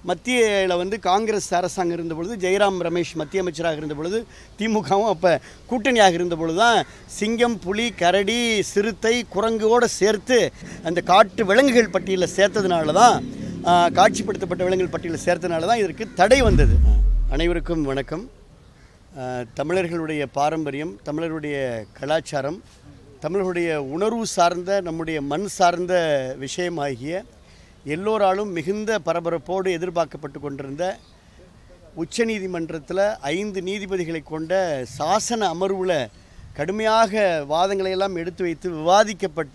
மத்தியில் வந்து காங்கிரஸ் அரசாங்கம் இருந்த பொழுது ஜெயராம் ரமேஷ் மத்திய அமைச்சராக இருந்த பொழுது திமுகவும் அப்போ கூட்டணியாக இருந்த பொழுது தான் சிங்கம் புலி கரடி சிறுத்தை குரங்கோடு சேர்த்து அந்த காட்டு விலங்குகள் பட்டியலில் சேர்த்ததுனால தான் ஆ, காட்சிப்படுத்தப்பட்ட விலங்குகள் பட்டியலில் சேர்த்ததுனால தான் இதற்கு தடை வந்தது அனைவருக்கும் வணக்கம் ஆ, தமிழர்களுடைய பாரம்பரியம் தமிழருடைய கலாச்சாரம் தமிழர்களுடைய உணர்வு சார்ந்த நம்முடைய மண் சார்ந்த விஷயமாகிய எல்லோராலும் மிகுந்த பரபரப்போடு எதிர்பார்க்கப்பட்டு கொண்டிருந்த உச்சநீதிமன்றத்தில் ஐந்து நீதிபதிகளை கொண்ட சாசன அமர்வில் கடுமையாக வாதங்களை எல்லாம் எடுத்து வைத்து விவாதிக்கப்பட்ட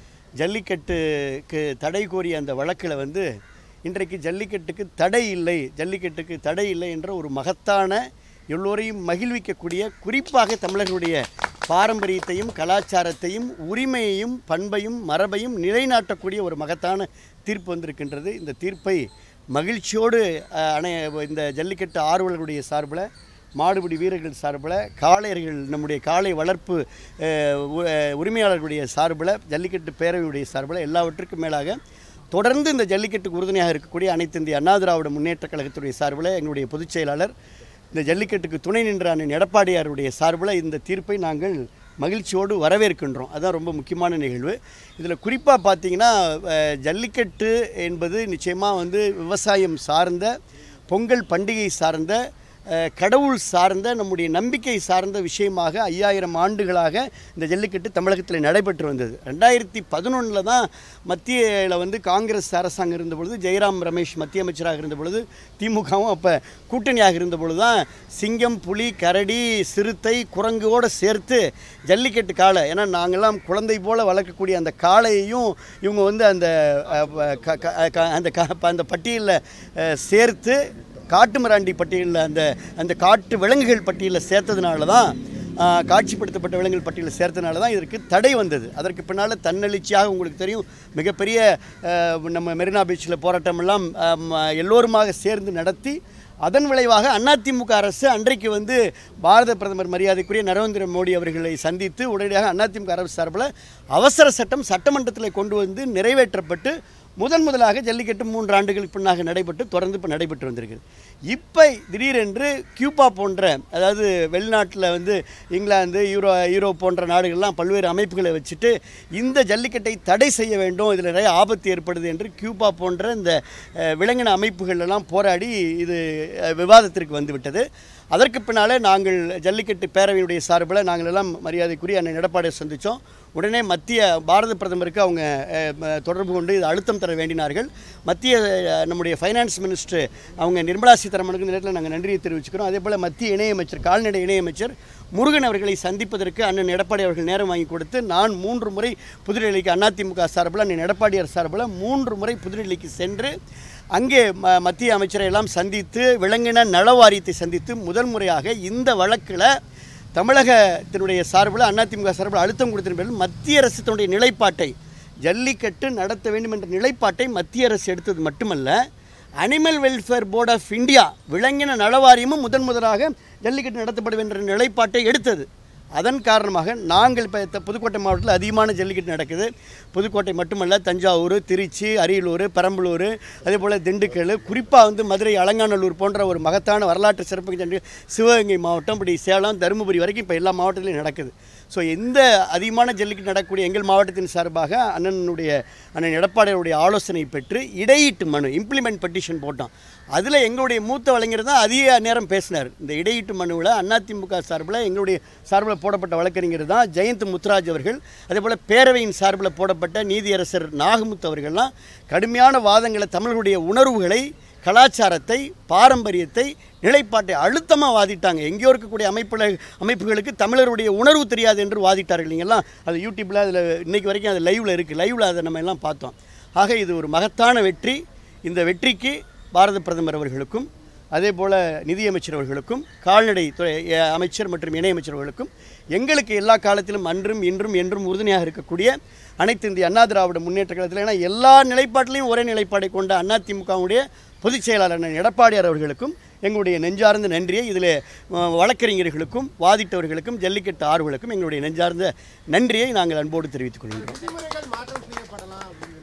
ஜல்லிக்கட்டுக்கு தடை கோரிய அந்த வழக்கில் வந்து இன்றைக்கு ஜல்லிக்கட்டுக்கு தடை இல்லை ஜல்லிக்கட்டுக்கு தடை இல்லை என்ற ஒரு மகத்தான எல்லோரையும் மகிழ்விக்கக்கூடிய குறிப்பாக தமிழர்களுடைய பாரம்பரியத்தையும் கலாச்சாரத்தையும் உரிமையையும் பண்பையும் மரபையும் நிலைநாட்டக்கூடிய ஒரு மகத்தான தீர்ப்பு வந்திருக்கின்றது இந்த தீர்ப்பை மகிழ்ச்சியோடு அஹ், அணை இந்த ஜல்லிக்கட்டு ஆர்வலர்களுடைய சார்பில் மாடுபிடி வீரர்கள் சார்பில் காளையர்கள் நம்முடைய காளை வளர்ப்பு அஹ், உ- அஹ், உரிமையாளர்களுடைய சார்பில் ஜல்லிக்கட்டு பேரவையுடைய சார்பில் எல்லாவற்றுக்கும் மேலாக தொடர்ந்து இந்த ஜல்லிக்கட்டுக்கு உறுதுணையாக இருக்கக்கூடிய அனைத்து இந்திய அண்ணா திராவிட முன்னேற்றக் கழகத்துடைய சார்பில் எங்களுடைய பொதுச் செயலாளர் இந்த ஜல்லிக்கட்டுக்கு துணை நின்ற அண்ணன் எடப்பாடியாருடைய சார்பில் இந்த தீர்ப்பை நாங்கள் மகிழ்ச்சியோடு வரவேற்கின்றோம் அதுதான் ரொம்ப முக்கியமான நிகழ்வு இதில் குறிப்பாக பார்த்தீங்கன்னா அஹ், ஜல்லிக்கட்டு என்பது நிச்சயமாக வந்து விவசாயம் சார்ந்த பொங்கல் பண்டிகை சார்ந்த அஹ், கடவுள் சார்ந்த நம்முடைய நம்பிக்கை சார்ந்த விஷயமாக ஐயாயிரம் ஆண்டுகளாக இந்த ஜல்லிக்கட்டு தமிழகத்தில் நடைபெற்று வந்தது ரெண்டாயிரத்தி பதினொன்றில் தான் மத்தியில் வந்து காங்கிரஸ் அரசாங்கம் இருந்த பொழுது ஜெயராம் ரமேஷ் மத்திய அமைச்சராக இருந்த பொழுது திமுகவும் அப்போ கூட்டணியாக இருந்த பொழுது தான் சிங்கம் புலி கரடி சிறுத்தை குரங்கோடு சேர்த்து ஜல்லிக்கட்டு காளை ஏன்னா நாங்கள்லாம் குழந்தை போல் வளர்க்கக்கூடிய அந்த காளையையும் இவங்க வந்து அந்த அஹ், க- க- க- அந்த க- அந்த பட்டியலில் அஹ், சேர்த்து காட்டுமிராண்டி பட்டியலில் அந்த அந்த காட்டு விலங்குகள் பட்டியலில் சேர்த்ததுனால தான் ஆஹ், காட்சிப்படுத்தப்பட்ட விலங்குகள் பட்டியலில் சேர்த்தனால தான் இதற்கு தடை வந்தது அதற்கு பின்னால் தன்னெழுச்சியாக உங்களுக்கு தெரியும் மிகப்பெரிய ஆஹ், நம்ம மெரினா பீச்சில் போராட்டமெல்லாம் ஆம், எல்லோருமாக சேர்ந்து நடத்தி அதன் விளைவாக அதிமுக அரசு அன்றைக்கு வந்து பாரத பிரதமர் மரியாதைக்குரிய நரேந்திர மோடி அவர்களை சந்தித்து உடனடியாக அதிமுக அரசு சார்பில் அவசர சட்டம் சட்டமன்றத்தில் கொண்டு வந்து நிறைவேற்றப்பட்டு முதன் முதலாக ஜல்லிக்கட்டு மூன்று ஆண்டுகளுக்கு பின்னாக நடைபெற்று தொடர்ந்து இப்போ நடைபெற்று வந்திருக்கு இப்போ திடீரென்று கியூபா போன்ற அதாவது வெளிநாட்டில் வந்து இங்கிலாந்து யூரோ யூரோப் போன்ற நாடுகள்லாம் பல்வேறு அமைப்புகளை வச்சுட்டு இந்த ஜல்லிக்கட்டை தடை செய்ய வேண்டும் இதில் நிறைய ஆபத்து ஏற்படுது என்று கியூபா போன்ற இந்த அஹ், விலங்கின அமைப்புகள் எல்லாம் போராடி இது அஹ், விவாதத்திற்கு வந்துவிட்டது அதற்கு பின்னாலே நாங்கள் ஜல்லிக்கட்டு பேரவையுடைய சார்பில் நாங்கள் எல்லாம் மரியாதைக்குரிய அண்ணன் எடப்பாடியை சந்தித்தோம் உடனே மத்திய பாரத பிரதமருக்கு அவங்க அஹ், ம- தொடர்பு கொண்டு இது அழுத்தம் தர வேண்டினார்கள் மத்திய அஹ், நம்முடைய ஃபைனான்ஸ் மினிஸ்டர் அவங்க நிர்மலா சீதாராமனுக்கு இந்த நேரத்தில் நாங்கள் நன்றியை தெரிவிச்சுக்கிறோம் அதே போல் மத்திய இணையமைச்சர் கால்நடை இணையமைச்சர் முருகன் அவர்களை சந்திப்பதற்கு அண்ணன் எடப்பாடி அவர்கள் நேரம் வாங்கி கொடுத்து நான் மூன்று முறை புதுடெல்லிக்கு அதிமுக சார்பில் அண்ணன் எடப்பாடியார் சார்பில் மூன்று முறை புதுடெல்லிக்கு சென்று அங்கே ம மத்திய அமைச்சரை எல்லாம் சந்தித்து விலங்கின நல வாரியத்தை சந்தித்து முதல் முறையாக இந்த வழக்கில் தமிழகத்தினுடைய சார்பில் அதிமுக சார்பில் அழுத்தம் கொடுத்தின் பேரில் மத்திய அரசு தன்னுடைய நிலைப்பாட்டை ஜல்லிக்கட்டு நடத்த வேண்டும் என்ற நிலைப்பாட்டை மத்திய அரசு எடுத்தது மட்டுமல்ல animal welfare board of India விலங்கின நலவாரியமும் முதன் முதலாக ஜல்லிக்கட்டு நடத்தப்பட வேண்டும் என்ற நிலைப்பாட்டை எடுத்தது அதன் காரணமாக நாங்கள் இப்போ புதுக்கோட்டை மாவட்டத்தில் அதிகமான ஜல்லிக்கட்டு நடக்குது புதுக்கோட்டை மட்டுமல்ல தஞ்சாவூர் திருச்சி அரியலூர் பெரம்பலூர் அதே போல் திண்டுக்கல் குறிப்பாக வந்து மதுரை அலங்காநல்லூர் போன்ற ஒரு மகத்தான வரலாற்று சிறப்பு சென்று சிவகங்கை மாவட்டம் இப்படி சேலம் தருமபுரி வரைக்கும் இப்போ எல்லா மாவட்டத்திலையும் நடக்குது ஸோ எந்த அதிகமான ஜல்லிக்கட்டு நடக்கக்கூடிய எங்கள் மாவட்டத்தின் சார்பாக அண்ணனுடைய அண்ணன் எடப்பாடியுடைய ஆலோசனை பெற்று இடையீட்டு மனு இம்ப்ளிமெண்ட் பெட்டிஷன் போட்டோம் அதில் எங்களுடைய மூத்த வழங்கர் தான் அதிக நேரம் பேசினார் இந்த இடையீட்டு மனுவில் அதிமுக சார்பில் எங்களுடைய சார்பில் போடப்பட்ட வழக்கறிஞர் தான் ஜெயந்த் முத்துராஜ் அவர்கள் அதே போல் பேரவையின் சார்பில் போடப்பட்ட நீதியரசர் நாகமுத்து அவர்கள்லாம் கடுமையான வாதங்களை தமிழர்களுடைய உணர்வுகளை கலாச்சாரத்தை பாரம்பரியத்தை நிலைப்பாட்டை அழுத்தமாக வாதிட்டாங்க எங்கேயோ இருக்கக்கூடிய அமைப்புல அமைப்புகளுக்கு தமிழருடைய உணர்வு தெரியாது என்று வாதிட்டார்கள் நீங்கள்லாம் அது யூடியூப்பில் அதில் இன்னைக்கு வரைக்கும் அது லைவில் இருக்குது லைவில் அதை நம்ம எல்லாம் பார்த்தோம் ஆக இது ஒரு மகத்தான வெற்றி இந்த வெற்றிக்கு பாரத பிரதமர் அவர்களுக்கும் அதே போல் நிதியமைச்சர் அவர்களுக்கும் கால்நடை துறை அஹ், அமைச்சர் மற்றும் இணையமைச்சர் அவர்களுக்கும் எங்களுக்கு எல்லா காலத்திலும் அன்றும் இன்றும் என்றும் உறுதுணையாக இருக்கக்கூடிய அனைத்து இந்திய அண்ணா திராவிட முன்னேற்ற கழகத்தில் ஏன்னா எல்லா நிலைப்பாட்டிலையும் ஒரே நிலைப்பாடை கொண்ட அதிமுகவுடைய பொதுச் செயலாளர் அண்ணன் எடப்பாடியார் அவர்களுக்கும் எங்களுடைய நெஞ்சார்ந்த நன்றியை இதில் அஹ், வழக்கறிஞர்களுக்கும் வாதிட்டவர்களுக்கும் ஜல்லிக்கட்டு ஆர்வலுக்கும் எங்களுடைய நெஞ்சார்ந்த நன்றியை நாங்கள் அன்போடு தெரிவித்துக் கொள்கின்றோம் விதிமுறைகள் மாற்றம் செய்யப்படலாம் அப்படின்னு சொல்லி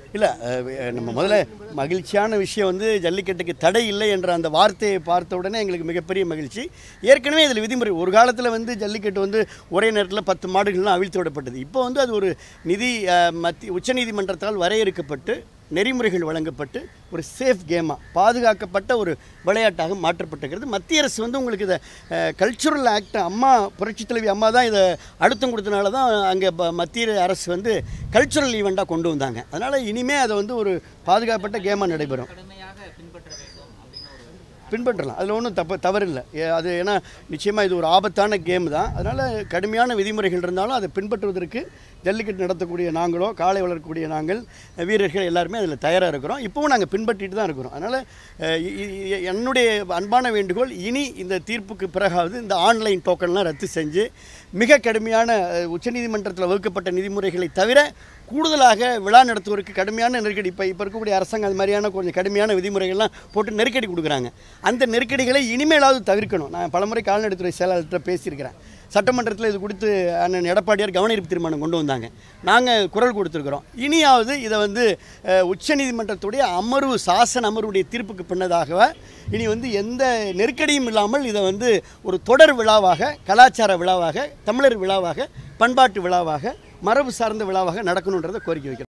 இல்லை நம்ம முதல்ல மகிழ்ச்சியான விஷயம் வந்து ஜல்லிக்கட்டுக்கு தடை இல்லை என்ற அந்த வார்த்தையை பார்த்த உடனே எங்களுக்கு மிகப்பெரிய மகிழ்ச்சி ஏற்கனவே இதில் விதிமுறை ஒரு காலத்தில் வந்து ஜல்லிக்கட்டு வந்து ஒரே நேரத்தில் பத்து மாடுகள்லாம் அவிழ்த்து விடப்பட்டது இப்போ வந்து அது ஒரு நிதி அஹ், மத்திய உச்சநீதிமன்றத்தால் வரையறுக்கப்பட்டு நெறிமுறைகள் வழங்கப்பட்டு ஒரு சேஃப் கேமாக பாதுகாக்கப்பட்ட ஒரு விளையாட்டாக மாற்றப்பட்டிருக்கிறது மத்திய அரசு வந்து உங்களுக்கு இதை கல்ச்சுரல் ஆக்ட் அம்மா புரட்சித் தலைவி அம்மா தான் இதை அழுத்தம் கொடுத்தனால தான் அங்கே மத்திய அரசு வந்து கல்ச்சுரல் ஈவெண்ட்டாக கொண்டு வந்தாங்க அதனால் இனிமேல் அதை வந்து ஒரு பாதுகாப்பட்ட கேமாக நடைபெறும் கடுமையாக பின்பற்ற வேண்டும் அப்படின்னு ஒரு பின்பற்றலாம் அதில் ஒன்றும் தப்பு தவறில்லை ஏ- அது ஏன்னா நிச்சயமாக இது ஒரு ஆபத்தான கேம் தான் அதனால் கடுமையான விதிமுறைகள் இருந்தாலும் அதை பின்பற்றுவதற்கு ஜல்லிக்கட்டு நடத்தக்கூடிய நாங்களோ காளை வளர்க்கக்கூடிய நாங்கள் வீரர்கள் எல்லாருமே அதில் தயாராக இருக்கிறோம் இப்போவும் நாங்கள் பின்பற்றிட்டு தான் இருக்கிறோம் அதனால் என்னுடைய அன்பான வேண்டுகோள் இனி இந்த தீர்ப்புக்கு பிறகாவது இந்த ஆன்லைன் டோக்கன்லாம் ரத்து செஞ்சு மிக கடுமையான அஹ், உச்சநீதிமன்றத்தில் வகுக்கப்பட்ட விதிமுறைகளை தவிர கூடுதலாக விழா நடத்துவதற்கு கடுமையான நெருக்கடி இப்போ இப்போ இருக்கக்கூடிய அரசாங்கம் அது மாதிரியான கொஞ்சம் கடுமையான விதிமுறைகள்லாம் போட்டு நெருக்கடி கொடுக்குறாங்க அந்த நெருக்கடிகளை இனிமேலாவது தவிர்க்கணும் நான் பலமுறை கால்நடைத்துறை செயலாளர்கிட்ட பேசியிருக்கிறேன் சட்டமன்றத்தில் இது குறித்து அண்ணன் எடப்பாடியார் கவனஈர்ப்பு தீர்மானம் கொண்டு வந்தாங்க நாங்கள் குரல் கொடுத்துருக்குறோம் இனியாவது இதை வந்து அஹ், உச்சநீதிமன்றத்துடைய அமர்வு சாசன அமர்வுடைய தீர்ப்புக்கு பின்னதாக இனி வந்து எந்த நெருக்கடியும் இல்லாமல் இதை வந்து ஒரு தொடர் விழாவாக கலாச்சார விழாவாக தமிழர் விழாவாக பண்பாட்டு விழாவாக மரபு சார்ந்த விழாவாக நடக்கணுன்றதை கோரிக்கை வைக்கிறோம்